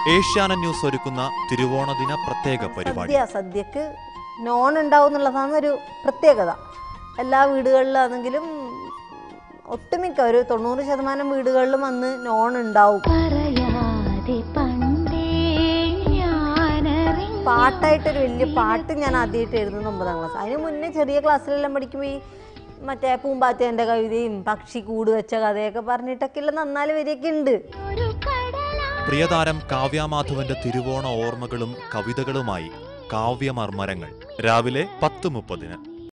Asianet news ഒരുക്കുന്ന തിരുവോണദിന പ്രത്യേക പരിപാടി സദ്യ സദ്യക്ക് നോൺ ഉണ്ടാവും എന്നുള്ളതാണ് ഒരു പ്രത്യേകത എല്ലാ വീടുകളിലാണെങ്കിലും ഒട്ടുമിക്ക ഒരു തൊണ്ണൂറ് ശതമാനം വീടുകളിലും അന്ന് നോൺ ഉണ്ടാവും പറയാതെ പണ്ടേ ഞാനറിഞ്ഞ പാട്ടായിട്ടൊരു വലിയ പാട്ട് ഞാൻ ആദ്യമായിട്ട് എഴുതുന്നത് ഒമ്പതാം ക്ലാസ് അതിന് മുന്നേ ചെറിയ ക്ലാസ്സിലെല്ലാം പഠിക്കുമ്പോൾ ഈ മറ്റേ പൂമ്പാറ്റേൻ്റെ കവിതയും പക്ഷി കൂട് വെച്ച കഥയൊക്കെ പറഞ്ഞിട്ടൊക്കെ ഇല്ല നന്നാല് വരെയൊക്കെ ഉണ്ട് ഒരു കടലാ പ്രിയതാരം കാവ്യാമാധവന്റെ തിരുവോണ ഓർമ്മകളും കവിതകളുമായി കാവ്യമർമരങ്ങൾ രാവിലെ പത്ത് മുപ്പതിന്